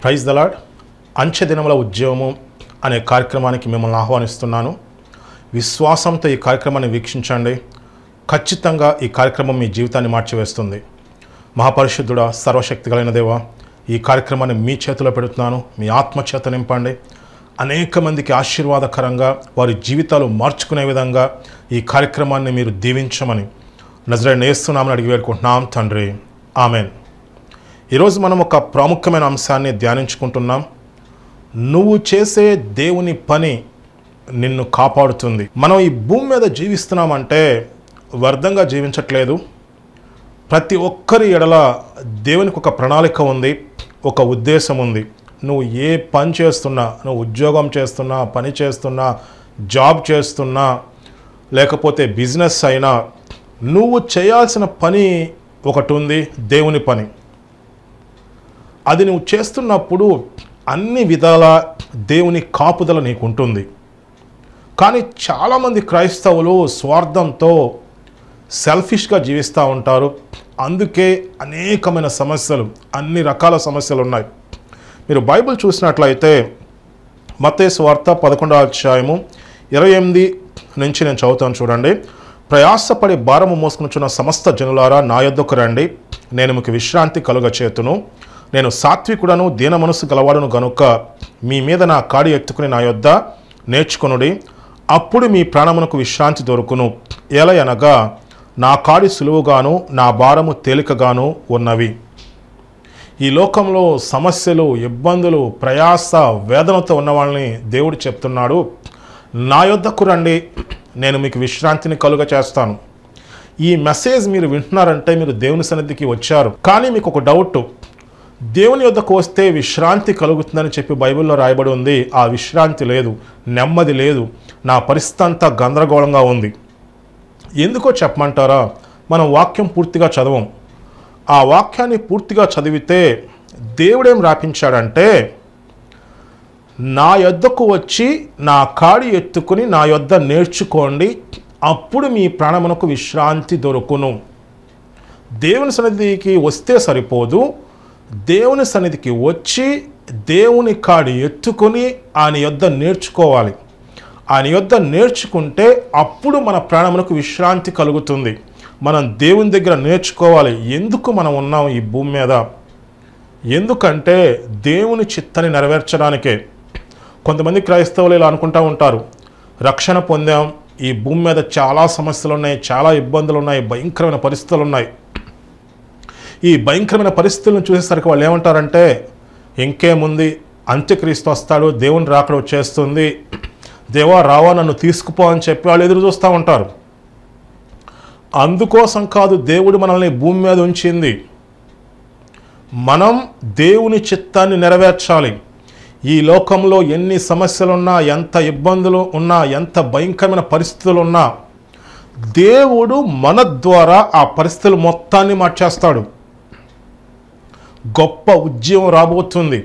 praise the Lord అంచె దినముల ఉద్యమము అనే కార్యక్రమానికి మిమ్మల్ని ఆహ్వానిస్తున్నాను విశ్వాసంతో ఈ కార్యక్రమాన్ని వీక్షించండి ఖచ్చితంగా ఈ కార్యక్రమం మీ జీవితాన్ని మార్చివేస్తుంది మహాపరిశుద్ధుడా సర్వశక్తి కలిగిన దేవ ఈ కార్యక్రమాన్ని మీ చేతిలో పెడుతున్నాను మీ ఆత్మ చేత నింపండి అనేక మందికి ఆశీర్వాదకరంగా వారి జీవితాలు మార్చుకునే విధంగా ఈ కార్యక్రమాన్ని మీరు దీవించమని నజరే నేస్తున్నామని అడిగి వేడుకుంటున్నాం తండ్రి ఆమెన్ ఈరోజు మనం ఒక ప్రాముఖ్యమైన అంశాన్ని ధ్యానించుకుంటున్నాం నువ్వు చేసే దేవుని పని నిన్ను కాపాడుతుంది మనం ఈ భూమి మీద జీవిస్తున్నామంటే వ్యర్థంగా జీవించట్లేదు ప్రతి ఒక్కరి ఎడల దేవునికి ఒక ప్రణాళిక ఉంది ఒక ఉద్దేశం ఉంది నువ్వు ఏ పని చేస్తున్నా నువ్వు ఉద్యోగం చేస్తున్నా పని చేస్తున్నా జాబ్ చేస్తున్నా లేకపోతే బిజినెస్ అయినా నువ్వు చేయాల్సిన పని ఒకటి ఉంది దేవుని పని అది నువ్వు చేస్తున్నప్పుడు అన్ని విధాల దేవుని కాపుదల నీకు ఉంటుంది కానీ చాలామంది క్రైస్తవులు స్వార్థంతో సెల్ఫిష్గా జీవిస్తూ ఉంటారు అందుకే అనేకమైన సమస్యలు అన్ని రకాల సమస్యలు ఉన్నాయి మీరు బైబిల్ చూసినట్లయితే మతే స్వార్థ పదకొండవ అధ్యాయము ఇరవై ఎనిమిది నుంచి నేను చదువుతాను చూడండి ప్రయాసపడి భారము మోసుకునిచున్న సమస్త జనులారా నా యొద్దకు రండి నేను మీకు విశ్రాంతి కలుగ చేతును నేను సాత్వికుడను దీన మనసు గలవాడును గనుక మీ మీద నా కాడి ఎత్తుకుని నా యొద్ద నేర్చుకొనుడి అప్పుడు మీ ప్రాణమునకు విశ్రాంతి దొరుకును ఎలయనగా నా కాడి సులువుగాను నా భారము తేలికగాను ఉన్నవి ఈ లోకంలో సమస్యలు ఇబ్బందులు ప్రయాస వేదనతో ఉన్న వాళ్ళని దేవుడు చెప్తున్నాడు నా యొద్దకు రండి నేను మీకు విశ్రాంతిని కలుగ చేస్తాను ఈ మెసేజ్ మీరు వింటున్నారంటే మీరు దేవుని సన్నిధికి వచ్చారు కానీ మీకు ఒక డౌట్ దేవుని యొద్దకు వస్తే విశ్రాంతి కలుగుతుందని చెప్పి బైబిల్లో రాయబడి ఉంది ఆ విశ్రాంతి లేదు నెమ్మది లేదు నా పరిస్థితి అంతా గందరగోళంగా ఉంది ఎందుకో చెప్పమంటారా మనం వాక్యం పూర్తిగా చదవం ఆ వాక్యాన్ని పూర్తిగా చదివితే దేవుడేం రాపించాడంటే నా యొద్దకు వచ్చి నా కాడి ఎత్తుకుని నా యొద్ద నేర్చుకోండి అప్పుడు మీ ప్రాణమునకు విశ్రాంతి దొరుకును దేవుని సన్నిధికి వస్తే సరిపోదు దేవుని సన్నిధికి వచ్చి దేవుని కాడి ఎత్తుకొని ఆయన యొద్ద నేర్చుకోవాలి ఆయన యొద్ద నేర్చుకుంటే అప్పుడు మన ప్రాణమునకు విశ్రాంతి కలుగుతుంది మనం దేవుని దగ్గర నేర్చుకోవాలి ఎందుకు మనం ఉన్నాం ఈ భూమి మీద ఎందుకంటే దేవుని చిత్తని నెరవేర్చడానికే కొంతమంది క్రైస్తవులు ఇలా అనుకుంటా ఉంటారు రక్షణ పొందాం ఈ భూమి మీద చాలా సమస్యలు ఉన్నాయి చాలా ఇబ్బందులు ఉన్నాయి భయంకరమైన పరిస్థితులు ఉన్నాయి ఈ భయంకరమైన పరిస్థితులను చూసేసరికి వాళ్ళు ఏమంటారంటే ఇంకేముంది అంత్యక్రీస్తు వస్తాడు దేవుని రాకడ వచ్చేస్తుంది దేవా రావా నన్ను తీసుకుపో అని చెప్పి వాళ్ళు ఎదురు చూస్తూ ఉంటారు అందుకోసం కాదు దేవుడు మనల్ని భూమి మీద ఉంచింది మనం దేవుని చిత్తాన్ని నెరవేర్చాలి ఈ లోకంలో ఎన్ని సమస్యలున్నా ఎంత ఇబ్బందులు ఉన్నా ఎంత భయంకరమైన పరిస్థితులు ఉన్నా దేవుడు మన ద్వారా ఆ పరిస్థితులు మొత్తాన్ని మార్చేస్తాడు గొప్ప ఉద్యమం రాబోతుంది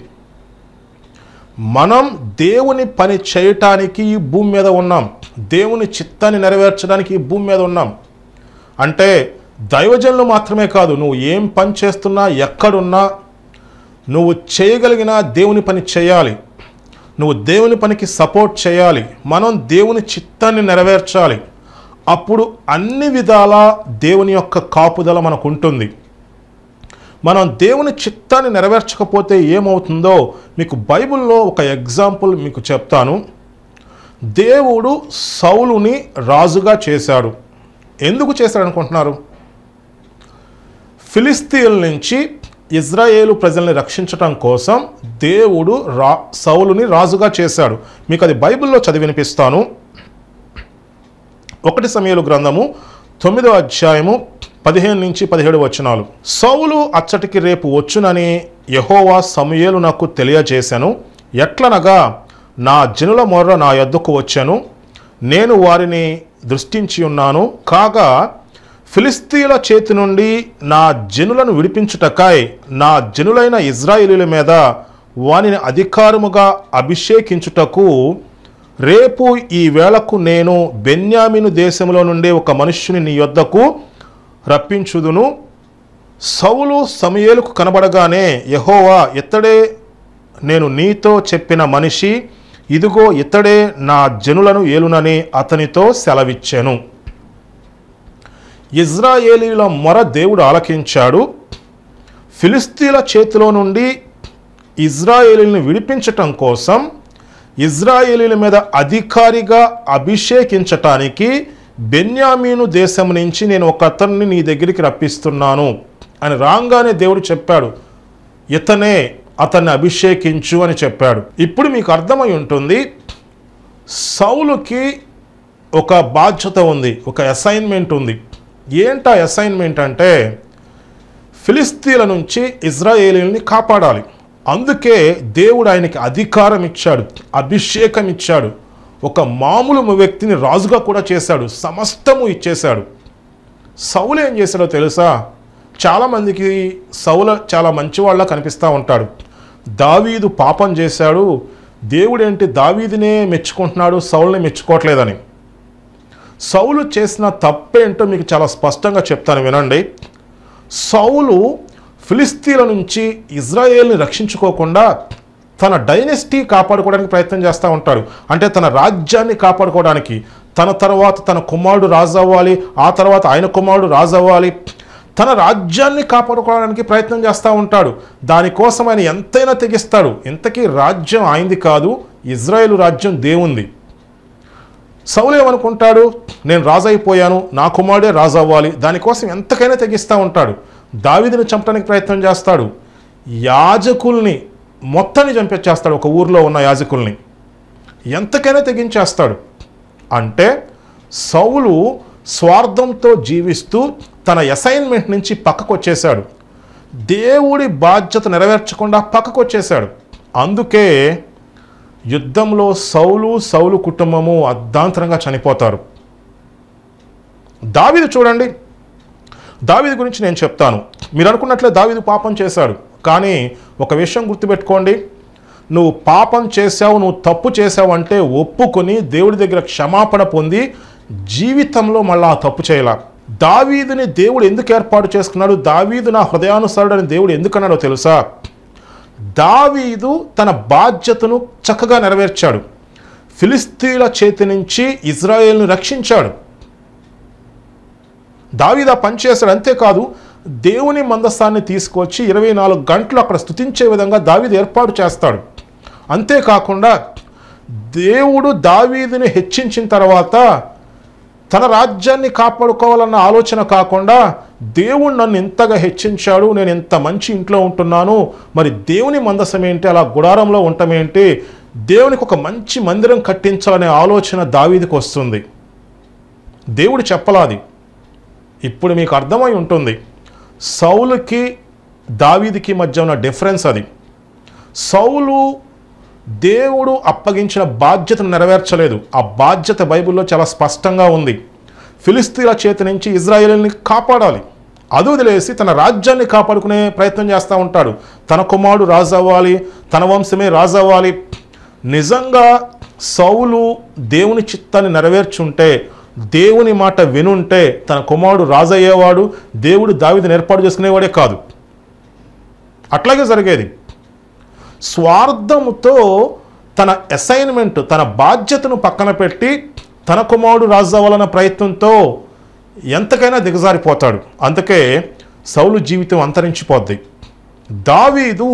మనం దేవుని పని చేయటానికి ఈ భూమి మీద ఉన్నాం దేవుని చిత్తాన్ని నెరవేర్చడానికి ఈ భూమి మీద ఉన్నాం అంటే దైవజనులు మాత్రమే కాదు నువ్వు ఏం పని చేస్తున్నా ఎక్కడున్నా నువ్వు చేయగలిగిన దేవుని పని చేయాలి నువ్వు దేవుని పనికి సపోర్ట్ చేయాలి మనం దేవుని చిత్తాన్ని నెరవేర్చాలి అప్పుడు అన్ని విధాల దేవుని యొక్క కాపుదల మనకు ఉంటుంది మనం దేవుని చిత్తాన్ని నెరవేర్చకపోతే ఏమవుతుందో మీకు బైబిల్లో ఒక ఎగ్జాంపుల్ మీకు చెప్తాను దేవుడు సౌలుని రాజుగా చేశాడు ఎందుకు చేశాడు అనుకుంటున్నారు ఫిలిస్తీన్ల నుంచి ఇజ్రాయేలు ప్రజల్ని రక్షించటం కోసం దేవుడు రా సౌలుని రాజుగా చేశాడు మీకు అది బైబిల్లో చదివి వినిపిస్తాను ఒకటి సమయాలు గ్రంథము తొమ్మిదో అధ్యాయము పదిహేను నుంచి పదిహేడు వచనాలు సౌలు అచ్చటికి రేపు వచ్చునని యహోవా సమయేలు నాకు తెలియజేశాను ఎట్లనగా నా జనుల మొర్ర నా యొద్దకు వచ్చాను నేను వారిని దృష్టించి ఉన్నాను కాగా ఫిలిస్తీన్ల చేతి నుండి నా జనులను విడిపించుటకాయ్ నా జనులైన ఇజ్రాయేలీల మీద వానిని అధికారముగా అభిషేకించుటకు రేపు ఈ వేళకు నేను బెన్యామిను దేశంలో నుండి ఒక మనుష్యుని నీ యొద్దకు రప్పించుదును సౌలు సమయేలుకు కనబడగానే యహోవా ఇత్తడే నేను నీతో చెప్పిన మనిషి ఇదిగో ఇతడే నా జనులను ఏలునని అతనితో సెలవిచ్చాను ఇజ్రాయేలీల మొర దేవుడు ఆలకించాడు ఫిలిస్తీన్ల చేతిలో నుండి ఇజ్రాయేలీలను విడిపించటం కోసం ఇజ్రాయేలీల మీద అధికారిగా అభిషేకించటానికి బెన్యామీను దేశం నుంచి నేను ఒక అతన్ని నీ దగ్గరికి రప్పిస్తున్నాను అని రాగానే దేవుడు చెప్పాడు ఇతనే అతన్ని అభిషేకించు అని చెప్పాడు ఇప్పుడు మీకు అర్థమై ఉంటుంది సౌలుకి ఒక బాధ్యత ఉంది ఒక అసైన్మెంట్ ఉంది ఏంటా అసైన్మెంట్ అంటే ఫిలిస్తీన్ల నుంచి ఇజ్రాయేలీల్ని కాపాడాలి అందుకే దేవుడు ఆయనకి అధికారం ఇచ్చాడు అభిషేకం ఇచ్చాడు ఒక మామూలు వ్యక్తిని రాజుగా కూడా చేశాడు సమస్తము ఇచ్చేశాడు సౌలు ఏం చేశాడో తెలుసా చాలామందికి సౌల చాలా మంచివాళ్ళ కనిపిస్తూ ఉంటాడు దావీదు పాపం చేశాడు దేవుడేంటి దావీదినే మెచ్చుకుంటున్నాడు సౌల్ని మెచ్చుకోవట్లేదని సౌలు చేసిన తప్పేంటో మీకు చాలా స్పష్టంగా చెప్తాను వినండి సౌలు ఫిలిస్తీన్ల నుంచి ఇజ్రాయేల్ని రక్షించుకోకుండా తన డైనెస్టీ కాపాడుకోవడానికి ప్రయత్నం చేస్తూ ఉంటాడు అంటే తన రాజ్యాన్ని కాపాడుకోవడానికి తన తర్వాత తన కుమారుడు రాజు అవ్వాలి ఆ తర్వాత ఆయన కుమారుడు రాజు అవ్వాలి తన రాజ్యాన్ని కాపాడుకోవడానికి ప్రయత్నం చేస్తూ ఉంటాడు దానికోసం ఆయన ఎంతైనా తెగిస్తాడు ఇంతకీ రాజ్యం ఆయనది కాదు ఇజ్రాయేల్ రాజ్యం దేవుంది సౌలు ఏమనుకుంటాడు నేను రాజు అయిపోయాను నా కుమారుడే రాజు అవ్వాలి దానికోసం ఎంతకైనా తెగిస్తూ ఉంటాడు దావిదిని చంపడానికి ప్రయత్నం చేస్తాడు యాజకుల్ని మొత్తాన్ని చంపించేస్తాడు ఒక ఊర్లో ఉన్న యాజకుల్ని ఎంతకైనా తెగించేస్తాడు అంటే సౌలు స్వార్థంతో జీవిస్తూ తన అసైన్మెంట్ నుంచి పక్కకు వచ్చేసాడు దేవుడి బాధ్యత నెరవేర్చకుండా పక్కకు వచ్చేసాడు అందుకే యుద్ధంలో సౌలు సౌలు కుటుంబము అర్ధాంతరంగా చనిపోతారు దావీదు చూడండి దావీదు గురించి నేను చెప్తాను మీరు అనుకున్నట్లే దావీదు పాపం చేశాడు కానీ ఒక విషయం గుర్తుపెట్టుకోండి నువ్వు పాపం చేశావు నువ్వు తప్పు చేశావు అంటే ఒప్పుకొని దేవుడి దగ్గర క్షమాపణ పొంది జీవితంలో మళ్ళీ ఆ తప్పు చేయాల దావీదుని దేవుడు ఎందుకు ఏర్పాటు చేసుకున్నాడు దావీదు నా హృదయానుసరుడని దేవుడు ఎందుకన్నాడో తెలుసా దావీదు తన బాధ్యతను చక్కగా నెరవేర్చాడు ఫిలిస్తీన్ల చేతి నుంచి ఇజ్రాయేల్ను రక్షించాడు దావీదు ఆ పని చేశాడు అంతేకాదు దేవుని మందస్థాన్ని తీసుకొచ్చి ఇరవై నాలుగు గంటలు అక్కడ స్థుతించే విధంగా దావీదు ఏర్పాటు చేస్తాడు అంతేకాకుండా దేవుడు దావీదుని హెచ్చించిన తర్వాత తన రాజ్యాన్ని కాపాడుకోవాలన్న ఆలోచన కాకుండా దేవుడు నన్ను ఇంతగా హెచ్చించాడు నేను ఇంత మంచి ఇంట్లో ఉంటున్నాను మరి దేవుని మందసం ఏంటి అలా గుడారంలో ఉండటమేంటి దేవునికి ఒక మంచి మందిరం కట్టించాలనే ఆలోచన దావీదికి వస్తుంది దేవుడు చెప్పలాది ఇప్పుడు మీకు అర్థమై ఉంటుంది సౌలుకి దావీదికి మధ్య ఉన్న డిఫరెన్స్ అది సౌలు దేవుడు అప్పగించిన బాధ్యతను నెరవేర్చలేదు ఆ బాధ్యత బైబిల్లో చాలా స్పష్టంగా ఉంది ఫిలిస్తీన్ల చేతి నుంచి ఇజ్రాయేల్ని కాపాడాలి అది వదిలేసి తన రాజ్యాన్ని కాపాడుకునే ప్రయత్నం చేస్తూ ఉంటాడు తన కుమారుడు రాజు అవ్వాలి తన వంశమే రాజు అవ్వాలి నిజంగా సౌలు దేవుని చిత్తాన్ని నెరవేర్చుంటే దేవుని మాట వినుంటే తన కుమారుడు రాజు అయ్యేవాడు దేవుడు దావిదని ఏర్పాటు చేసుకునేవాడే కాదు అట్లాగే జరిగేది స్వార్థముతో తన అసైన్మెంట్ తన బాధ్యతను పక్కన పెట్టి తన కుమారుడు రాజు అవ్వాలన్న ప్రయత్నంతో ఎంతకైనా దిగజారిపోతాడు అందుకే సౌలు జీవితం అంతరించిపోద్ది దావీదు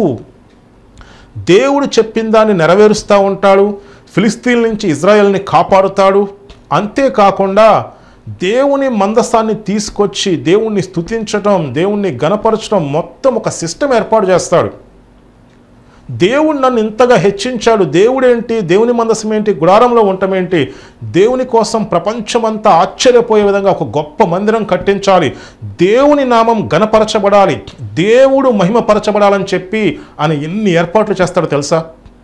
దేవుడు చెప్పిన దాన్ని నెరవేరుస్తూ ఉంటాడు ఫిలిస్తీన్ నుంచి ఇజ్రాయెల్ని కాపాడుతాడు అంతేకాకుండా దేవుని మందస్థాన్ని తీసుకొచ్చి దేవుణ్ణి స్తుతించటం దేవుణ్ణి గనపరచడం మొత్తం ఒక సిస్టమ్ ఏర్పాటు చేస్తాడు దేవుడు నన్ను ఇంతగా హెచ్చించాడు దేవుడేంటి దేవుని మందసం ఏంటి గుడారంలో ఉండటమేంటి దేవుని కోసం ప్రపంచమంతా ఆశ్చర్యపోయే విధంగా ఒక గొప్ప మందిరం కట్టించాలి దేవుని నామం గనపరచబడాలి దేవుడు మహిమపరచబడాలని చెప్పి అని ఎన్ని ఏర్పాట్లు చేస్తాడో తెలుసా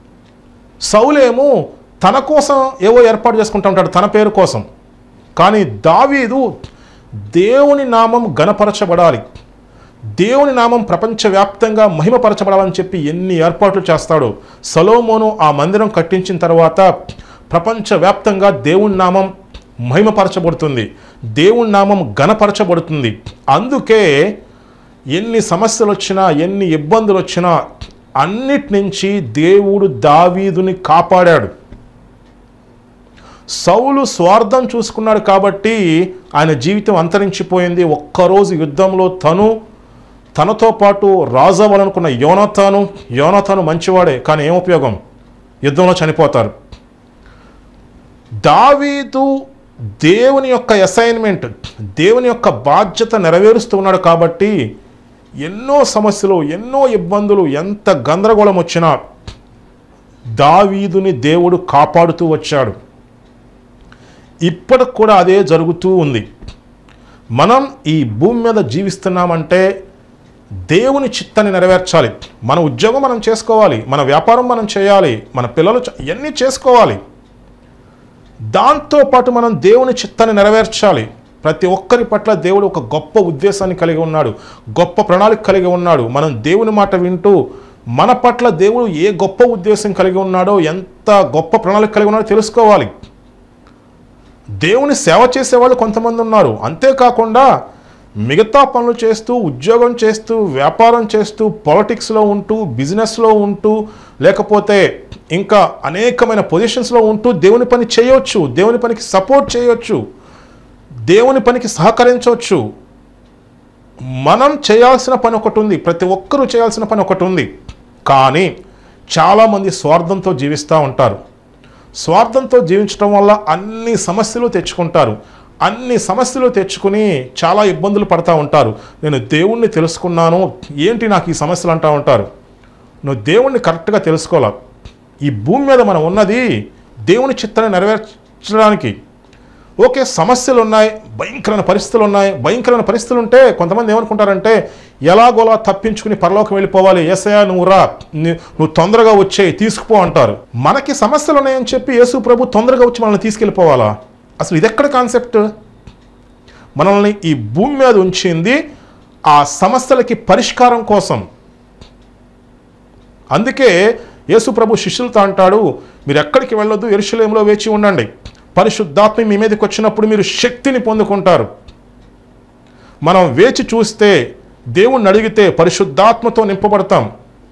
సౌలేమో తన కోసం ఏవో ఏర్పాటు చేసుకుంటూ ఉంటాడు తన పేరు కోసం కానీ దావీదు దేవుని నామం గనపరచబడాలి దేవుని నామం ప్రపంచవ్యాప్తంగా మహిమపరచబడాలని చెప్పి ఎన్ని ఏర్పాట్లు చేస్తాడో సలోమోను ఆ మందిరం కట్టించిన తర్వాత ప్రపంచవ్యాప్తంగా దేవుని నామం మహిమపరచబడుతుంది దేవుని నామం గనపరచబడుతుంది అందుకే ఎన్ని సమస్యలు వచ్చినా ఎన్ని ఇబ్బందులు వచ్చినా అన్నిటి నుంచి దేవుడు దావీదుని కాపాడాడు సౌలు స్వార్థం చూసుకున్నాడు కాబట్టి ఆయన జీవితం అంతరించిపోయింది ఒక్కరోజు యుద్ధంలో తను తనతో పాటు రాజు అవ్వాలనుకున్న యోనతాను యోనతాను మంచివాడే కానీ ఏం ఉపయోగం యుద్ధంలో చనిపోతారు దావీదు దేవుని యొక్క అసైన్మెంట్ దేవుని యొక్క బాధ్యత నెరవేరుస్తూ ఉన్నాడు కాబట్టి ఎన్నో సమస్యలు ఎన్నో ఇబ్బందులు ఎంత గందరగోళం వచ్చినా దావీదుని దేవుడు కాపాడుతూ వచ్చాడు ఇప్పటికి కూడా అదే జరుగుతూ ఉంది మనం ఈ భూమి మీద జీవిస్తున్నామంటే దేవుని చిత్తాన్ని నెరవేర్చాలి మన ఉద్యోగం మనం చేసుకోవాలి మన వ్యాపారం మనం చేయాలి మన పిల్లలు చ- ఇవన్నీ చేసుకోవాలి దాంతోపాటు మనం దేవుని చిత్తాన్ని నెరవేర్చాలి ప్రతి ఒక్కరి పట్ల దేవుడు ఒక గొప్ప ఉద్దేశాన్ని కలిగి ఉన్నాడు గొప్ప ప్రణాళిక కలిగి ఉన్నాడు మనం దేవుని మాట వింటూ మన పట్ల దేవుడు ఏ గొప్ప ఉద్దేశం కలిగి ఉన్నాడో ఎంత గొప్ప ప్రణాళిక కలిగి ఉన్నాడో తెలుసుకోవాలి దేవుని సేవ చేసేవాళ్ళు కొంతమంది ఉన్నారు అంతేకాకుండా మిగతా పనులు చేస్తూ ఉద్యోగం చేస్తూ వ్యాపారం చేస్తూ పాలిటిక్స్లో ఉంటూ బిజినెస్లో ఉంటూ లేకపోతే ఇంకా అనేకమైన పొజిషన్స్లో ఉంటూ దేవుని పని చేయొచ్చు దేవుని పనికి సపోర్ట్ చేయొచ్చు దేవుని పనికి సహకరించవచ్చు మనం చేయాల్సిన పని ఒకటి ఉంది ప్రతి ఒక్కరూ చేయాల్సిన పని ఒకటి ఉంది కానీ చాలామంది స్వార్థంతో జీవిస్తూ ఉంటారు స్వార్థంతో జీవించడం వల్ల అన్ని సమస్యలు తెచ్చుకుంటారు అన్ని సమస్యలు తెచ్చుకుని చాలా ఇబ్బందులు పడతా ఉంటారు నేను దేవుణ్ణి తెలుసుకున్నాను ఏంటి నాకు ఈ సమస్యలు అంటూ ఉంటారు నువ్వు దేవుణ్ణి కరెక్ట్గా తెలుసుకోవాలి ఈ భూమి మీద మనం ఉన్నది దేవుని చిత్తాన్ని నెరవేర్చడానికి ఓకే సమస్యలు ఉన్నాయి భయంకరమైన పరిస్థితులు ఉన్నాయి భయంకరమైన పరిస్థితులు ఉంటే కొంతమంది ఏమనుకుంటారంటే ఎలాగోలా తప్పించుకుని పరలోకం వెళ్ళిపోవాలి ఏసయా నువ్వు రా ని- నువ్వు తొందరగా వచ్చేయి తీసుకుపో అంటారు మనకి సమస్యలు ఉన్నాయని చెప్పి యేసు ప్రభు తొందరగా వచ్చి మనల్ని తీసుకెళ్ళిపోవాలా అసలు ఇది ఎక్కడ కాన్సెప్ట్ మనల్ని ఈ భూమి మీద ఉంచింది ఆ సమస్యలకి పరిష్కారం కోసం అందుకే యేసు ప్రభు శిష్యులతో అంటాడు మీరు ఎక్కడికి వెళ్ళొద్దు ఎరుశలేంలో వేచి ఉండండి పరిశుద్ధాత్మ మీ మీదకి వచ్చినప్పుడు మీరు శక్తిని పొందుకుంటారు మనం వేచి చూస్తే దేవుణ్ణి అడిగితే పరిశుద్ధాత్మతో నింపబడతాం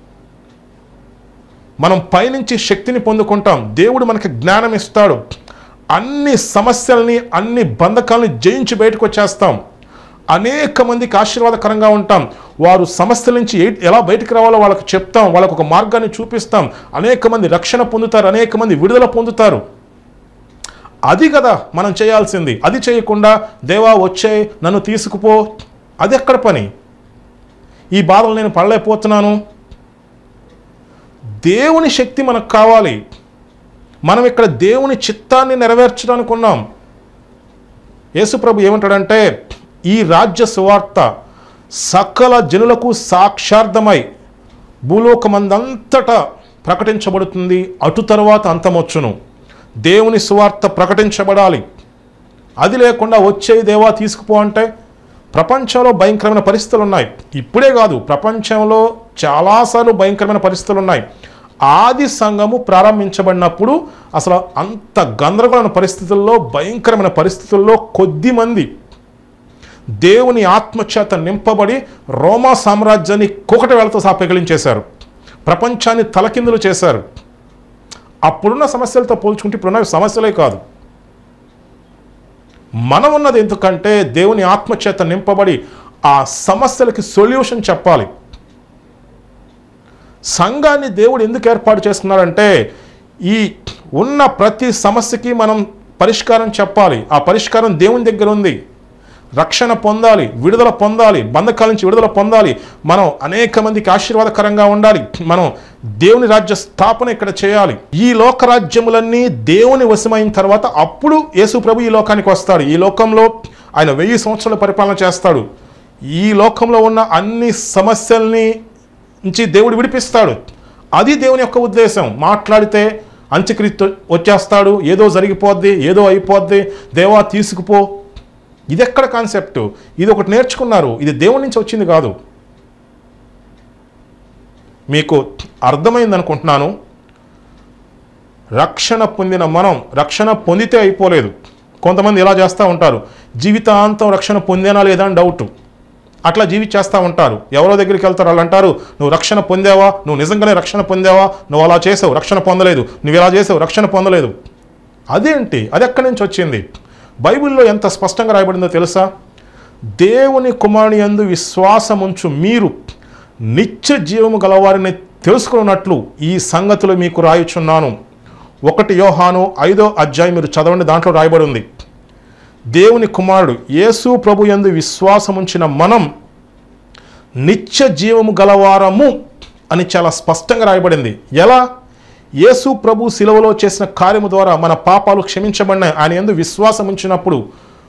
మనం పైనుంచి శక్తిని పొందుకుంటాం దేవుడు మనకి జ్ఞానం ఇస్తాడు అన్ని సమస్యల్ని అన్ని బంధకాలని జయించి బయటకు వచ్చేస్తాం అనేక మందికి ఆశీర్వాదకరంగా ఉంటాం వారు సమస్యల నుంచి ఏ- ఎలా బయటకు రావాలో వాళ్ళకి చెప్తాం వాళ్ళకు ఒక మార్గాన్ని చూపిస్తాం అనేక మంది రక్షణ పొందుతారు అనేక మంది విడుదల పొందుతారు అది కదా మనం చేయాల్సింది అది చేయకుండా దేవా వచ్చే నన్ను తీసుకుపో అది ఎక్కడ పని ఈ బాధలు నేను పడలేకపోతున్నాను దేవుని శక్తి మనకు కావాలి మనం ఇక్కడ దేవుని చిత్తాన్ని నెరవేర్చడానికి ఉన్నాం యేసుప్రభు ఏమంటాడంటే ఈ రాజ్య సువార్త సకల జనులకు సాక్షార్థమై భూలోకమందంతటా ప్రకటించబడుతుంది అటు తర్వాత అంతమొచ్చును దేవుని సువార్త ప్రకటించబడాలి అది లేకుండా వచ్చే దేవా తీసుకుపో అంటే ప్రపంచంలో భయంకరమైన పరిస్థితులు ఉన్నాయి ఇప్పుడే కాదు ప్రపంచంలో చాలాసార్లు భయంకరమైన పరిస్థితులు ఉన్నాయి ఆది సంఘము ప్రారంభించబడినప్పుడు అసలు అంత గందరగోళమైన పరిస్థితుల్లో భయంకరమైన పరిస్థితుల్లో కొద్ది మంది దేవుని ఆత్మచేత నింపబడి రోమా సామ్రాజ్యాన్ని కుకటి వేళతో సహా పెగిలించేశారు ప్రపంచాన్ని తలకిందులు చేశారు అప్పుడున్న సమస్యలతో పోల్చుకుంటే ఇప్పుడున్న సమస్యలే కాదు మనం ఉన్నది ఎందుకంటే దేవుని ఆత్మచేత నింపబడి ఆ సమస్యలకి సొల్యూషన్ చెప్పాలి సంఘాన్ని దేవుడు ఎందుకు ఏర్పాటు చేస్తున్నాడంటే ఈ ఉన్న ప్రతి సమస్యకి మనం పరిష్కారం చెప్పాలి ఆ పరిష్కారం దేవుని దగ్గర ఉంది రక్షణ పొందాలి విడుదల పొందాలి బంధకాల నుంచి విడుదల పొందాలి మనం అనేక మందికి ఆశీర్వాదకరంగా ఉండాలి మనం దేవుని రాజ్య స్థాపన ఇక్కడ చేయాలి ఈ లోక రాజ్యములన్నీ దేవుని వశమైన తర్వాత అప్పుడు యేసు ప్రభు ఈ లోకానికి వస్తాడు ఈ లోకంలో ఆయన వెయ్యి సంవత్సరాల పరిపాలన చేస్తాడు ఈ లోకంలో ఉన్న అన్ని సమస్యల్ని నుంచి దేవుడు విడిపిస్తాడు అది దేవుని యొక్క ఉద్దేశం మాట్లాడితే అంత్యక్రిస్తు వచ్చేస్తాడు ఏదో జరిగిపోద్ది ఏదో అయిపోద్ది దేవా తీసుకుపో ఇది ఎక్కడ కాన్సెప్ట్ ఇది ఒకటి నేర్చుకున్నారు ఇది దేవుడి నుంచి వచ్చింది కాదు మీకు అర్థమైంది అనుకుంటున్నాను రక్షణ పొందిన మనం రక్షణ పొందితే అయిపోలేదు కొంతమంది ఇలా చేస్తూ ఉంటారు జీవితాంతం రక్షణ పొందేనా లేదా అని డౌట్ అట్లా జీవించేస్తూ ఉంటారు ఎవరో దగ్గరికి వెళ్తారు వాళ్ళు అంటారు నువ్వు రక్షణ పొందావా నువ్వు నిజంగానే రక్షణ పొందావా నువ్వు అలా చేసావు రక్షణ పొందలేదు నువ్వు ఇలా చేసావు రక్షణ పొందలేదు అదేంటి అది ఎక్కడి నుంచి వచ్చింది బైబిల్లో ఎంత స్పష్టంగా రాయబడిందో తెలుసా దేవుని కుమారుని యందు విశ్వాసముంచు మీరు నిత్య జీవము గలవారిని తెలుసుకున్నట్లు ఈ సంగతులు మీకు రాయుచున్నాను ఒకటి యోహాను ఐదో అధ్యాయం మీరు చదవండి దాంట్లో రాయబడి ఉంది దేవుని కుమారుడు యేసు ప్రభు యందు విశ్వాసముంచిన మనం నిత్య జీవము గలవారము అని చాలా స్పష్టంగా రాయబడింది ఎలా యేసు ప్రభు శిలువలో చేసిన కార్యము ద్వారా మన పాపాలు క్షమించబడినాయి ఆయన యందు విశ్వాసం ఉంచినప్పుడు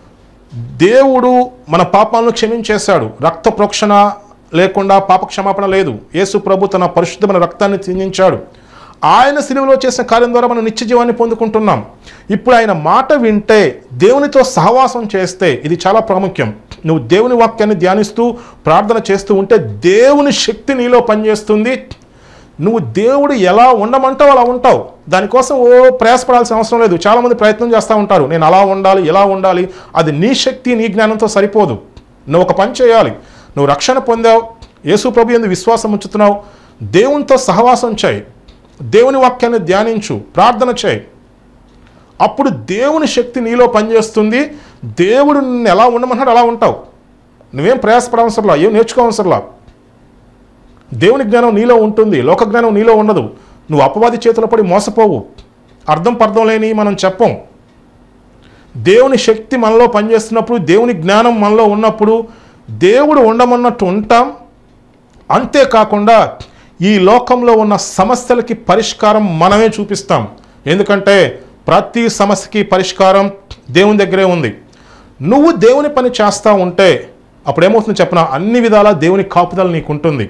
దేవుడు మన పాపాలను క్షమించేశాడు రక్త ప్రోక్షణ లేకుండా పాప క్షమాపణ లేదు యేసు ప్రభు తన పరిశుద్ధమైన రక్తాన్ని చిందించాడు ఆయన సిలువలో చేసిన కార్యం ద్వారా మనం నిత్య జీవాన్ని పొందుకుంటున్నాం ఇప్పుడు ఆయన మాట వింటే దేవునితో సహవాసం చేస్తే ఇది చాలా ప్రాముఖ్యం నువ్వు దేవుని వాక్యాన్ని ధ్యానిస్తూ ప్రార్థన చేస్తూ ఉంటే దేవుని శక్తి నీలో పనిచేస్తుంది నువ్వు దేవుడు ఎలా ఉండమంటావు అలా ఉంటావు దానికోసం ఓ ప్రయాసపడాల్సిన అవసరం లేదు చాలామంది ప్రయత్నం చేస్తూ ఉంటారు నేను అలా ఉండాలి ఎలా ఉండాలి అది నీ శక్తి నీ జ్ఞానంతో సరిపోదు నువ్వు ఒక పని చేయాలి నువ్వు రక్షణ పొందావు యేసు ప్రభు ఎందు విశ్వాసం ఉంచుతున్నావు దేవునితో సహవాసం చేయి దేవుని వాక్యాన్ని ధ్యానించు ప్రార్థన చేయి అప్పుడు దేవుని శక్తి నీలో పనిచేస్తుంది దేవుడు నిన్ను ఎలా ఉండమన్నాడు అలా ఉంటావు నువ్వేం ప్రయాసపడవసరంలా ఏం నేర్చుకోవసరంలా దేవుని జ్ఞానం నీలో ఉంటుంది లోక జ్ఞానం నీలో ఉండదు నువ్వు అపవాది చేతిలో పడి మోసపోవు అర్థం పర్థం లేని మనం చెప్పం దేవుని శక్తి మనలో పనిచేస్తున్నప్పుడు దేవుని జ్ఞానం మనలో ఉన్నప్పుడు దేవుడు ఉండమన్నట్టు ఉంటాం అంతేకాకుండా ఈ లోకంలో ఉన్న సమస్యలకి పరిష్కారం మనమే చూపిస్తాం ఎందుకంటే ప్రతి సమస్యకి పరిష్కారం దేవుని దగ్గరే ఉంది నువ్వు దేవుని పని చేస్తూ ఉంటే అప్పుడు ఏమవుతుంది చెప్పిన అన్ని విధాలా దేవుని కాపుదల నీకు ఉంటుంది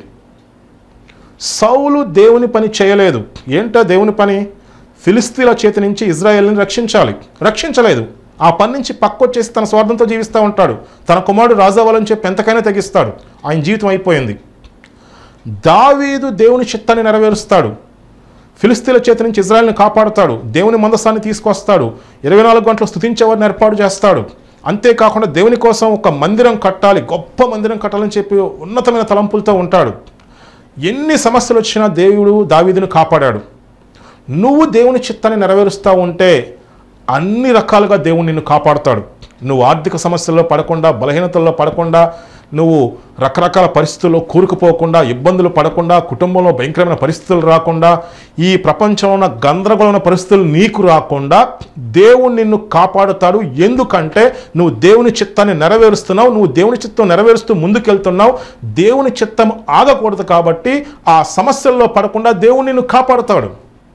సౌలు దేవుని పని చేయలేదు ఏంటో దేవుని పని ఫిలిస్తీన్ల చేతి నుంచి ఇజ్రాయెల్ని రక్షించాలి రక్షించలేదు ఆ పని నుంచి పక్కొచ్చేసి తన స్వార్థంతో జీవిస్తూ ఉంటాడు తన కుమారుడు రాజు అవ్వాలని చెప్పి ఎంతకైనా తెగిస్తాడు ఆయన జీవితం అయిపోయింది దావీదు దేవుని చిత్తాన్ని నెరవేరుస్తాడు ఫిలిస్తీన్ల చేతి నుంచి ఇజ్రాయెల్ని కాపాడుతాడు దేవుని మందసాన్ని తీసుకొస్తాడు ఇరవై నాలుగు గంటలు స్థుతించేవారిని ఏర్పాటు చేస్తాడు అంతేకాకుండా దేవుని కోసం ఒక మందిరం కట్టాలి గొప్ప మందిరం కట్టాలని చెప్పి ఉన్నతమైన తలంపులతో ఉంటాడు ఎన్ని సమస్యలు వచ్చినా దేవుడు దావీదును కాపాడాడు నువ్వు దేవుని చిత్తాన్ని నెరవేరుస్తూ ఉంటే అన్ని రకాలుగా దేవుడు నిన్ను కాపాడుతాడు నువ్వు ఆర్థిక సమస్యల్లో పడకుండా బలహీనతల్లో పడకుండా నువ్వు రకరకాల పరిస్థితుల్లో కూరుకుపోకుండా ఇబ్బందులు పడకుండా కుటుంబంలో భయంకరమైన పరిస్థితులు రాకుండా ఈ ప్రపంచంలో ఉన్న గందరగోళమైన పరిస్థితులు నీకు రాకుండా దేవుడు నిన్ను కాపాడుతాడు ఎందుకంటే నువ్వు దేవుని చిత్తాన్ని నెరవేరుస్తున్నావు నువ్వు దేవుని చిత్తం నెరవేరుస్తూ ముందుకెళ్తున్నావు దేవుని చిత్తం ఆగకూడదు కాబట్టి ఆ సమస్యల్లో పడకుండా దేవుడు నిన్ను కాపాడుతాడు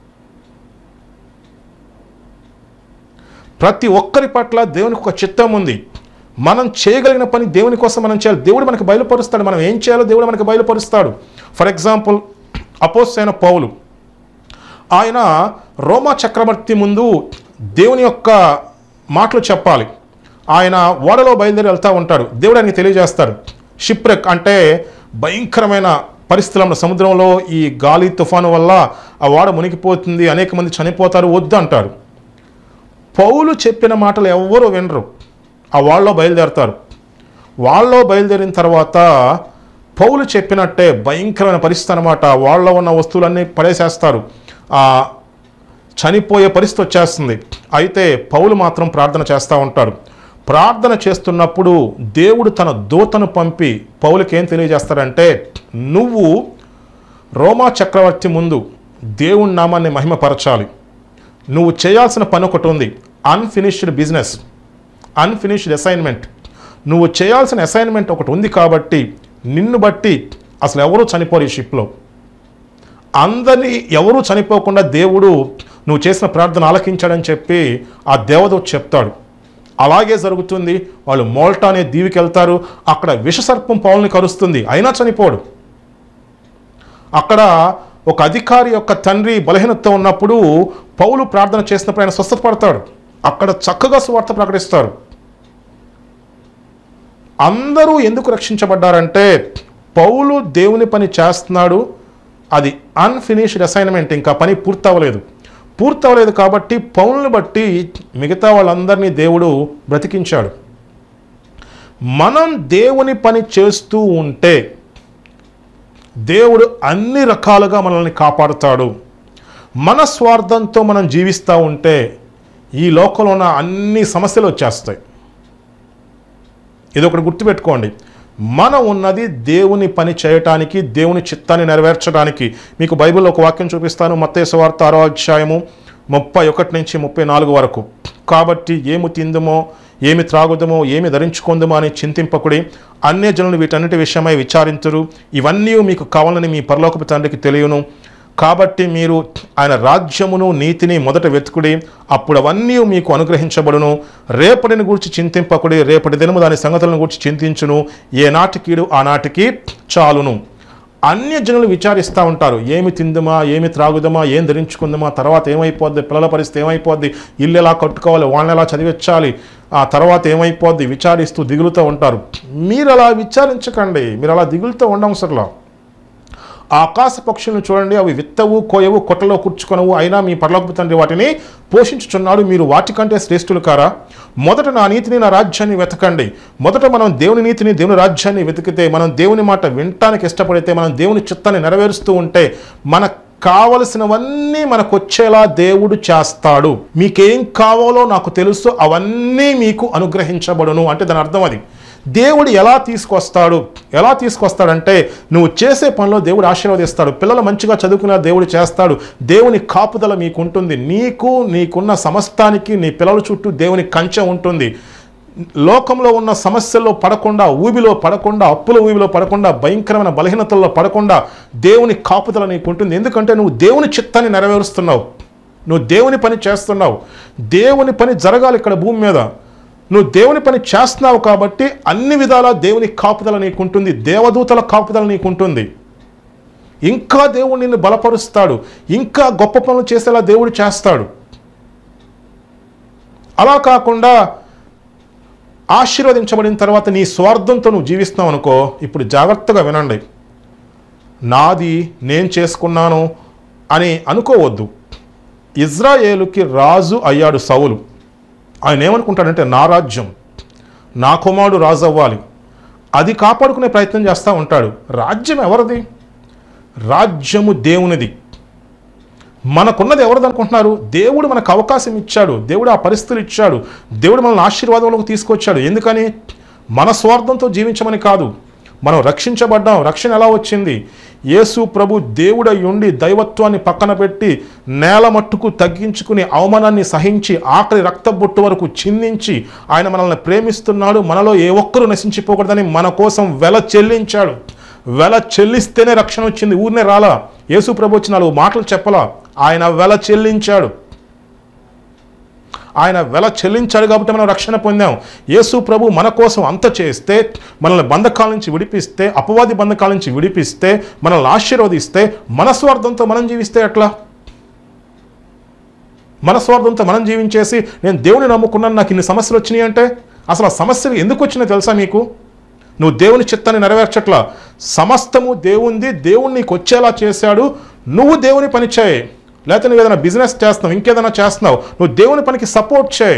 ప్రతి ఒక్కరి పట్ల దేవునికి ఒక చిత్తం ఉంది మనం చేయగలిగిన పని దేవుని కోసం మనం చేయాలి దేవుడు మనకి బయలుపరుస్తాడు మనం ఏం చేయాలో దేవుడు మనకి బయలుపరుస్తాడు ఫర్ ఎగ్జాంపుల్ అపోస్ అయిన పౌలు ఆయన రోమా చక్రవర్తి ముందు దేవుని యొక్క మాటలు చెప్పాలి ఆయన ఓడలో బయలుదేరి వెళ్తూ ఉంటాడు దేవుడు ఆయనకి తెలియజేస్తాడు షిప్రెక్ అంటే భయంకరమైన పరిస్థితుల్లో సముద్రంలో ఈ గాలి తుఫాను వల్ల ఆ ఓడ మునిగిపోతుంది అనేక మంది చనిపోతారు వద్దు అంటారు పౌలు చెప్పిన మాటలు ఎవ్వరూ వినరు ఆ వాళ్ళలో బయలుదేరతారు వాళ్ళలో బయలుదేరిన తర్వాత పౌలు చెప్పినట్టే భయంకరమైన పరిస్థితి అనమాట వాళ్ళలో ఉన్న వస్తువులన్నీ పడేసేస్తారు ఆ చనిపోయే పరిస్థితి వచ్చేస్తుంది అయితే పౌలు మాత్రం ప్రార్థన చేస్తూ ఉంటాడు ప్రార్థన చేస్తున్నప్పుడు దేవుడు తన దూతను పంపి పౌలకి ఏం తెలియజేస్తాడంటే నువ్వు రోమా చక్రవర్తి ముందు దేవుని నామాన్ని మహిమపరచాలి నువ్వు చేయాల్సిన పని ఒకటి ఉంది అన్ఫినిష్డ్ బిజినెస్ అన్ఫినిష్డ్ అసైన్మెంట్ నువ్వు చేయాల్సిన అసైన్మెంట్ ఒకటి ఉంది కాబట్టి నిన్ను బట్టి అసలు ఎవరూ చనిపోరు ఈ షిప్లో అందరినీ ఎవరూ చనిపోకుండా దేవుడు నువ్వు చేసిన ప్రార్థన ఆలకించాడని చెప్పి ఆ దేవదూత చెప్తాడు అలాగే జరుగుతుంది వాళ్ళు మోల్టా అనే దీవికి వెళ్తారు అక్కడ విషసర్పం పౌల్ని కరుస్తుంది అయినా చనిపోడు అక్కడ ఒక అధికారి యొక్క తండ్రి బలహీనతతో ఉన్నప్పుడు పౌలు ప్రార్థన చేసినప్పుడు ఆయన స్వస్థత పడతాడు అక్కడ చక్కగా సువార్త ప్రకటిస్తారు అందరూ ఎందుకు రక్షించబడ్డారంటే పౌలు దేవుని పని చేస్తున్నాడు అది అన్ఫినిష్డ్ అసైన్మెంట్ ఇంకా పని పూర్తవ్వలేదు పూర్తవ్వలేదు కాబట్టి పౌలను బట్టి మిగతా వాళ్ళందరినీ దేవుడు బ్రతికించాడు మనం దేవుని పని చేస్తూ ఉంటే దేవుడు అన్ని రకాలుగా మనల్ని కాపాడుతాడు మన స్వార్థంతో మనం జీవిస్తూ ఉంటే ఈ లోకంలో ఉన్న అన్ని సమస్యలు వచ్చేస్తాయి ఇది ఒకటి గుర్తుపెట్టుకోండి మనం ఉన్నది దేవుని పని చేయటానికి దేవుని చిత్తాన్ని నెరవేర్చడానికి మీకు బైబిల్లో ఒక వాక్యం చూపిస్తాను మత్తేసు వార్త ఆరో అధ్యాయము ముప్పై ఒకటి నుంచి ముప్పై నాలుగు వరకు కాబట్టి ఏమి తిందుమో ఏమి త్రాగుదమో ఏమి ధరించుకుందమో అని చింతింపకుడి అన్య జనులు వీటన్నిటి విషయమై విచారింతురు ఇవన్నీ మీకు కావాలని మీ పరలోకపు తండ్రికి తెలియను కాబట్టి మీరు ఆయన రాజ్యమును నీతిని మొదట వెతుకుడి అప్పుడు అవన్నీ మీకు అనుగ్రహించబడును రేపటిని గురించి చింతింపకుడి రేపటి దినము దాని సంగతులను గురించి చింతించును ఏ నాటికీడు ఆనాటికి చాలును అన్య జనులు విచారిస్తూ ఉంటారు ఏమి తిందమా ఏమి త్రాగుదమా ఏం ధరించుకుందామా తర్వాత ఏమైపోద్ది పిల్లల పరిస్థితి ఏమైపోద్ది ఇల్లు ఎలా కట్టుకోవాలి వాళ్ళని ఎలా చదివించాలి ఆ తర్వాత ఏమైపోద్ది విచారిస్తూ దిగులుతూ ఉంటారు మీరు అలా విచారించకండి మీరు అలా దిగులుతూ ఉండవసరంలో ఆ ఆకాశ పక్షులను చూడండి అవి విత్తవు కోయవు కొట్టలో కూర్చుకొనవు అయినా మీ పరలోకపు తండ్రి వాటిని పోషించుచున్నాడు మీరు వాటికంటే శ్రేష్ఠులు కారా మొదట నా నీతిని నా రాజ్యాన్ని వెతకండి మొదట మనం దేవుని నీతిని దేవుని రాజ్యాన్ని వెతికితే మనం దేవుని మాట వినటానికి ఇష్టపడితే మనం దేవుని చిత్తాన్ని నెరవేరుస్తూ ఉంటే మన కావలసినవన్నీ మనకు వచ్చేలా దేవుడు చేస్తాడు మీకేం కావాలో నాకు తెలుసు అవన్నీ మీకు అనుగ్రహించబడును అంటే దాని అర్థం అది దేవుడు ఎలా తీసుకొస్తాడు ఎలా తీసుకొస్తాడంటే నువ్వు చేసే పనిలో దేవుడు ఆశీర్వదిస్తాడు పిల్లలు మంచిగా చదువుకున్న దేవుడు చేస్తాడు దేవుని కాపుదల మీకు ఉంటుంది నీకు నీకున్న సమస్తానికి నీ పిల్లల చుట్టూ దేవుని కంచె ఉంటుంది లోకంలో ఉన్న సమస్యల్లో పడకుండా ఊబిలో పడకుండా అప్పుల ఊబిలో పడకుండా భయంకరమైన బలహీనతల్లో పడకుండా దేవుని కాపుదల నీకు ఉంటుంది ఎందుకంటే నువ్వు దేవుని చిత్తాన్ని నెరవేరుస్తున్నావు నువ్వు దేవుని పని చేస్తున్నావు దేవుని పని జరగాలి ఇక్కడ భూమి మీద నువ్వు దేవుని పని చేస్తున్నావు కాబట్టి అన్ని విధాలా దేవుని కాపుదల నీకుంటుంది దేవదూతల కాపుదల నీకుంటుంది ఇంకా దేవుడు నిన్ను బలపరుస్తాడు ఇంకా గొప్ప పనులు చేసేలా దేవుడు చేస్తాడు అలా కాకుండా ఆశీర్వదించబడిన తర్వాత నీ స్వార్థంతో నువ్వు జీవిస్తున్నావు అనుకో ఇప్పుడు జాగ్రత్తగా వినండి నాది నేను చేసుకున్నాను అని అనుకోవద్దు ఇజ్రాయేలుకి రాజు అయ్యాడు సౌలు ఆయన ఏమనుకుంటాడంటే నా రాజ్యం నా కుమారుడు రాజు అవ్వాలి అది కాపాడుకునే ప్రయత్నం చేస్తూ ఉంటాడు రాజ్యం ఎవరిది రాజ్యము దేవునిది మనకున్నది ఎవరిది అనుకుంటున్నారు దేవుడు మనకు అవకాశం ఇచ్చాడు దేవుడు ఆ పరిస్థితులు ఇచ్చాడు దేవుడు మనల్ని ఆశీర్వాదంలోకి తీసుకొచ్చాడు ఎందుకని మన స్వార్థంతో జీవించమని కాదు మనం రక్షించబడ్డాం రక్షణ ఎలా వచ్చింది యేసు ప్రభు దేవుడై ఉండి దైవత్వాన్ని పక్కన పెట్టి నేల మట్టుకు తగ్గించుకుని అవమానాన్ని సహించి ఆఖరి రక్తబొట్టు వరకు చిందించి ఆయన మనల్ని ప్రేమిస్తున్నాడు మనలో ఏ ఒక్కరూ నశించిపోకూడదని మన కోసం వెల చెల్లించాడు వెల చెల్లిస్తేనే రక్షణ వచ్చింది ఊరినే రాలా యేసు ప్రభు వచ్చి నాలుగు మాటలు చెప్పలా ఆయన వెల చెల్లించాడు ఆయన వెల చెల్లించాడు కాబట్టి మనం రక్షణ పొందాం యేసు ప్రభు మన కోసం అంత చేస్తే మనల్ని బంధకాల నుంచి విడిపిస్తే అపవాది బంధకాల నుంచి విడిపిస్తే మనల్ని ఆశీర్వదిస్తే మన స్వార్థంతో మనం జీవిస్తే ఎట్లా మన స్వార్థంతో మనం జీవించేసి నేను దేవుని నమ్ముకున్నాను నాకు ఇన్ని సమస్యలు వచ్చినాయి అంటే అసలు ఆ సమస్యలు ఎందుకు వచ్చినాయో తెలుసా మీకు నువ్వు దేవుని చిత్తాన్ని నెరవేర్చట్లా సమస్తము దేవుంది దేవుడు నీకు వచ్చేలా చేశాడు నువ్వు దేవుని పని చేయి లేకపోతే నువ్వు ఏదైనా బిజినెస్ చేస్తున్నావు ఇంకేదైనా చేస్తున్నావు నువ్వు దేవుని పనికి సపోర్ట్ చేయి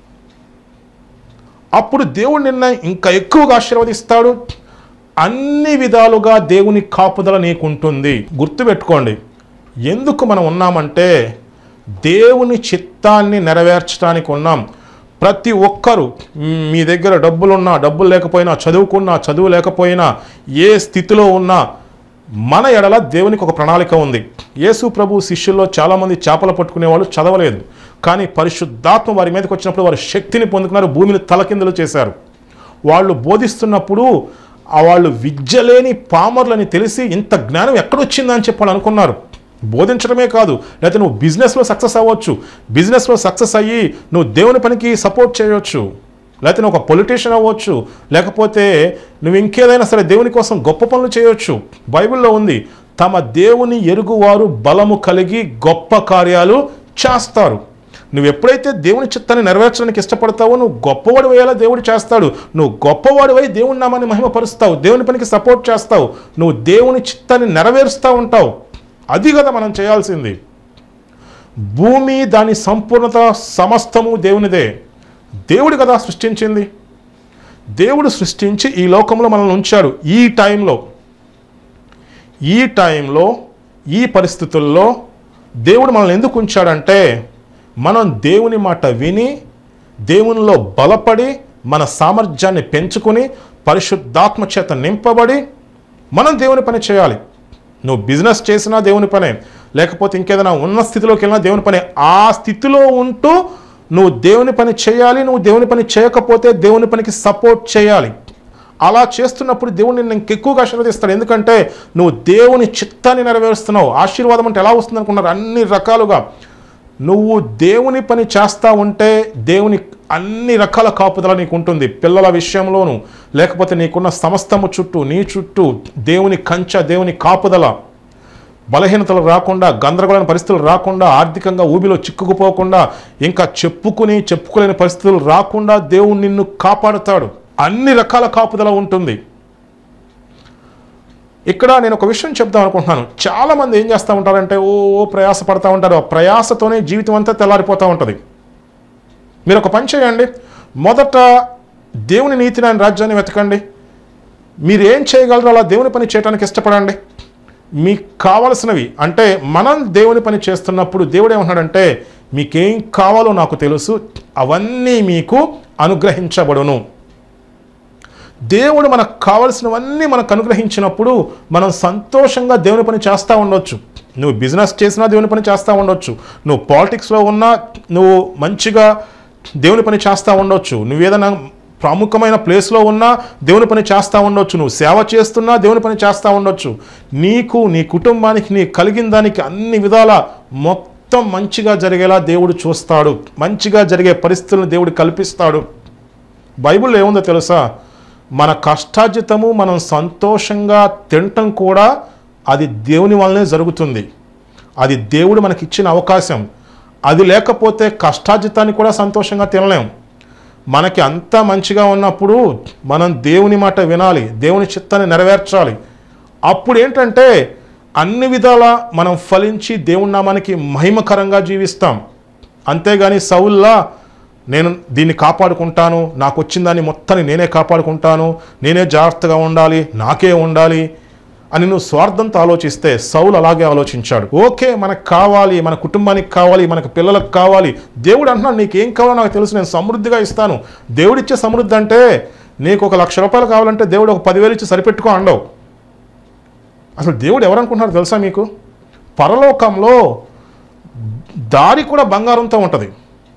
అప్పుడు దేవుడు నిన్న ఇంకా ఎక్కువగా ఆశీర్వదిస్తాడు అన్ని విధాలుగా దేవుని కాపుదల నీకుంటుంది గుర్తుపెట్టుకోండి ఎందుకు మనం ఉన్నామంటే దేవుని చిత్తాన్ని నెరవేర్చడానికి ఉన్నాం ప్రతి ఒక్కరూ మ్, మీ దగ్గర డబ్బులున్నా డబ్బులు లేకపోయినా చదువుకున్నా చదువు లేకపోయినా ఏ స్థితిలో ఉన్నా మన ఎడల దేవునికి ఒక ప్రణాళిక ఉంది యేసు ప్రభు శిష్యుల్లో చాలామంది చేపలు పట్టుకునే వాళ్ళు చదవలేదు కానీ పరిశుద్ధాత్మ వారి మీదకి వచ్చినప్పుడు వారు శక్తిని పొందుకున్నారు భూమిని తలకిందులు చేశారు వాళ్ళు బోధిస్తున్నప్పుడు ఆ వాళ్ళు విద్య లేని పామర్లని తెలిసి ఇంత జ్ఞానం ఎక్కడొచ్చిందని చెప్పి వాళ్ళు అనుకున్నారు బోధించడమే కాదు లేకపోతే నువ్వు బిజినెస్లో సక్సెస్ అవ్వచ్చు బిజినెస్లో సక్సెస్ అయ్యి నువ్వు దేవుని పనికి సపోర్ట్ చేయవచ్చు లేకపోతే నువ్వు ఒక పొలిటీషియన్ అవ్వచ్చు లేకపోతే నువ్వు ఇంకేదైనా సరే దేవుని కోసం గొప్ప పనులు చేయొచ్చు బైబిల్లో ఉంది తమ దేవుని ఎరుగువారు బలము కలిగి గొప్ప కార్యాలు చేస్తారు నువ్వు ఎప్పుడైతే దేవుని చిత్తాన్ని నెరవేర్చడానికి ఇష్టపడతావో నువ్వు గొప్పవాడు అయ్యేలా దేవుడు చేస్తాడు నువ్వు గొప్పవాడు అయి దేవుని నామాన్ని మహిమపరుస్తావు దేవుని పనికి సపోర్ట్ చేస్తావు నువ్వు దేవుని చిత్తాన్ని నెరవేరుస్తూ ఉంటావు అది కదా మనం చేయాల్సింది భూమి దాని సంపూర్ణత సమస్తము దేవునిదే దేవుడు కదా సృష్టించింది దేవుడు సృష్టించి ఈ లోకంలో మనల్ని ఉంచాడు ఈ టైంలో ఈ టైంలో ఈ పరిస్థితుల్లో దేవుడు మనల్ని ఎందుకు ఉంచాడంటే మనం దేవుని మాట విని దేవునిలో బలపడి మన సామర్థ్యాన్ని పెంచుకుని పరిశుద్ధాత్మ చేత నింపబడి మనం దేవుని పని చేయాలి నువ్వు బిజినెస్ చేసినా దేవుని పనే లేకపోతే ఇంకేదైనా ఉన్న స్థితిలోకి వెళ్ళినా దేవుని పనే ఆ స్థితిలో ఉంటూ నువ్వు దేవుని పని చేయాలి నువ్వు దేవుని పని చేయకపోతే దేవుని పనికి సపోర్ట్ చేయాలి అలా చేస్తున్నప్పుడు దేవుడు నిన్ను ఇంకెక్కువగా ఆశీర్వదిస్తాడు ఎందుకంటే నువ్వు దేవుని చిత్తాన్ని నెరవేరుస్తున్నావు ఆశీర్వాదం అంటే ఎలా వస్తుంది అనుకున్నారు అన్ని రకాలుగా నువ్వు దేవుని పని చేస్తా ఉంటే దేవుని అన్ని రకాల కాపుదల నీకు ఉంటుంది పిల్లల విషయంలోనూ లేకపోతే నీకున్న సమస్తము చుట్టూ నీ చుట్టూ దేవుని కంచ దేవుని కాపుదల బలహీనతలు రాకుండా గందరగోళమైన పరిస్థితులు రాకుండా ఆర్థికంగా ఊబిలో చిక్కుకుపోకుండా ఇంకా చెప్పుకుని చెప్పుకోలేని పరిస్థితులు రాకుండా దేవుడు నిన్ను కాపాడుతాడు అన్ని రకాల కాపుదల ఉంటుంది ఇక్కడ నేను ఒక విషయం చెప్దాం అనుకుంటున్నాను చాలా మంది ఏం చేస్తూ ఉంటారంటే ఓ ఓ ప్రయాస పడతా ఉంటారు ఆ ప్రయాసతోనే జీవితం అంతా తెల్లారిపోతూ ఉంటుంది మీరు ఒక పని చేయండి మొదట దేవుని నీతిని ఆయన రాజ్యాన్ని వెతకండి మీరు ఏం చేయగలరో అలా దేవుని పని చేయడానికి ఇష్టపడండి మీకు కావలసినవి అంటే మనం దేవుని పని చేస్తున్నప్పుడు దేవుడు ఏమంటున్నాడంటే మీకేం కావాలో నాకు తెలుసు అవన్నీ మీకు అనుగ్రహించబడును దేవుడు మనకు కావలసినవన్నీ మనకు అనుగ్రహించినప్పుడు మనం సంతోషంగా దేవుని పని చేస్తూ ఉండొచ్చు నువ్వు బిజినెస్ చేసినా దేవుని పని చేస్తూ ఉండొచ్చు నువ్వు పాలిటిక్స్లో ఉన్నా నువ్వు మంచిగా దేవుని పని చేస్తూ ఉండొచ్చు నువ్వు ఏదైనా ప్రముఖమైన ప్లేస్లో ఉన్నా దేవుని పని చేస్తూ ఉండొచ్చు నువ్వు సేవ చేస్తున్నా దేవుని పని చేస్తూ ఉండొచ్చు నీకు నీ కుటుంబానికి నీ కలిగిన దానికి అన్ని విధాల మొత్తం మంచిగా జరిగేలా దేవుడు చూస్తాడు మంచిగా జరిగే పరిస్థితులను దేవుడు కల్పిస్తాడు బైబిల్లో ఏముందో తెలుసా మన కష్టార్జితము మనం సంతోషంగా తినటం కూడా అది దేవుని వల్లనే జరుగుతుంది అది దేవుడు మనకి ఇచ్చిన అవకాశం అది లేకపోతే కష్టార్జితాన్ని కూడా సంతోషంగా తినలేం మనకి అంతా మంచిగా ఉన్నప్పుడు మనం దేవుని మాట వినాలి దేవుని చిత్తాన్ని నెరవేర్చాలి అప్పుడు ఏంటంటే అన్ని విధాల మనం ఫలించి దేవుని నామానికి మహిమకరంగా జీవిస్తాం అంతేగాని సౌల్లా నేను దీన్ని కాపాడుకుంటాను నాకు వచ్చిన దాన్ని మొత్తాన్ని నేనే కాపాడుకుంటాను నేనే జాగ్రత్తగా ఉండాలి నాకే ఉండాలి అని నువ్వు స్వార్థంతో ఆలోచిస్తే సౌలు అలాగే ఆలోచించాడు ఓకే మనకు కావాలి మన కుటుంబానికి కావాలి మనకు పిల్లలకు కావాలి దేవుడు అంటున్నాడు నీకు ఏం కావాలో నాకు తెలుసు నేను సమృద్ధిగా ఇస్తాను దేవుడిచ్చే సమృద్ధి అంటే నీకు ఒక లక్ష రూపాయలు కావాలంటే దేవుడు ఒక పదివేలు ఇచ్చి సరిపెట్టుకో అండవు అసలు దేవుడు ఎవరనుకుంటున్నారు తెలుసా మీకు పరలోకంలో దారి కూడా బంగారంతో ఉంటుంది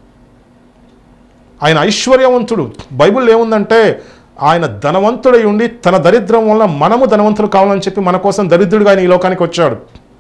ఆయన ఐశ్వర్యవంతుడు బైబిల్ ఏముందంటే ఆయన ధనవంతుడై ఉండి తన దరిద్రం వల్ల మనము ధనవంతులు కావాలని చెప్పి మన కోసం దరిద్రుడిగా ఆయన ఈ లోకానికి వచ్చాడు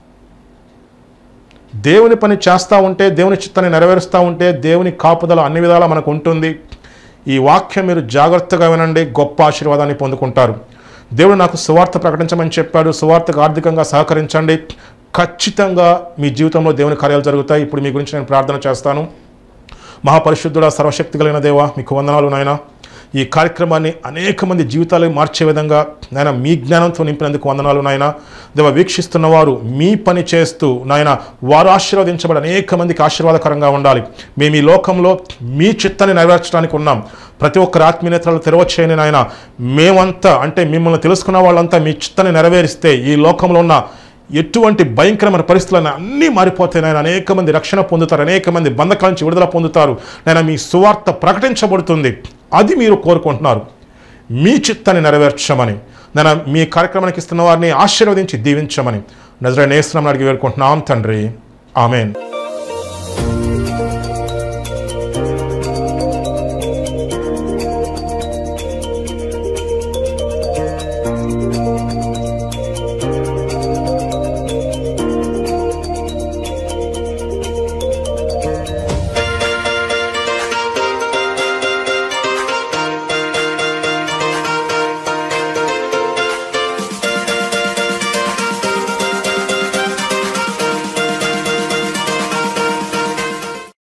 దేవుని పని చేస్తూ ఉంటే దేవుని చిత్తాన్ని నెరవేరుస్తూ ఉంటే దేవుని కాపుదల అన్ని విధాలా మనకు ఉంటుంది ఈ వాక్యం మీరు జాగ్రత్తగా వినండి గొప్ప ఆశీర్వాదాన్ని పొందుకుంటారు దేవుడు నాకు సువార్త ప్రకటించమని చెప్పాడు సువార్తకు ఆర్థికంగా సహకరించండి ఖచ్చితంగా మీ జీవితంలో దేవుని కార్యాలు జరుగుతాయి ఇప్పుడు మీ గురించి నేను ప్రార్థన చేస్తాను మహాపరిశుద్ధుడ సర్వశక్తి కలిగిన దేవ మీకు వందనాలు నాయన ఈ కార్యక్రమాన్ని అనేక మంది జీవితాలు మార్చే విధంగా నాయన మీ జ్ఞానంతో నింపినందుకు వందనాలు నాయన దేవ వీక్షిస్తున్న వారు మీ పని చేస్తూ నాయన వారు ఆశీర్వదించబడి అనేక మందికి ఆశీర్వాదకరంగా ఉండాలి మేము ఈ లోకంలో మీ చిత్తాన్ని నెరవేర్చడానికి ఉన్నాం ప్రతి ఒక్కరి ఆత్మీయతలు తెరవచ్చేయని నాయన మేమంతా అంటే మిమ్మల్ని తెలుసుకున్న వాళ్ళంతా మీ చిత్తాన్ని నెరవేరిస్తే ఈ లోకంలో ఉన్న ఎటువంటి భయంకరమైన పరిస్థితులను అన్నీ మారిపోతాయి నాయన అనేక మంది రక్షణ పొందుతారు అనేక మంది బంధకాల నుంచి విడుదల పొందుతారు నేను మీ సువార్త ప్రకటించబడుతుంది అది మీరు కోరుకుంటున్నారు మీ చిత్తాన్ని నెరవేర్చమని నేను మీ కార్యక్రమానికి ఇస్తున్న వారిని ఆశీర్వదించి దీవించమని నజర నేస్తున్నామని అడిగి వేడుకుంటున్నాం తండ్రి ఆమెన్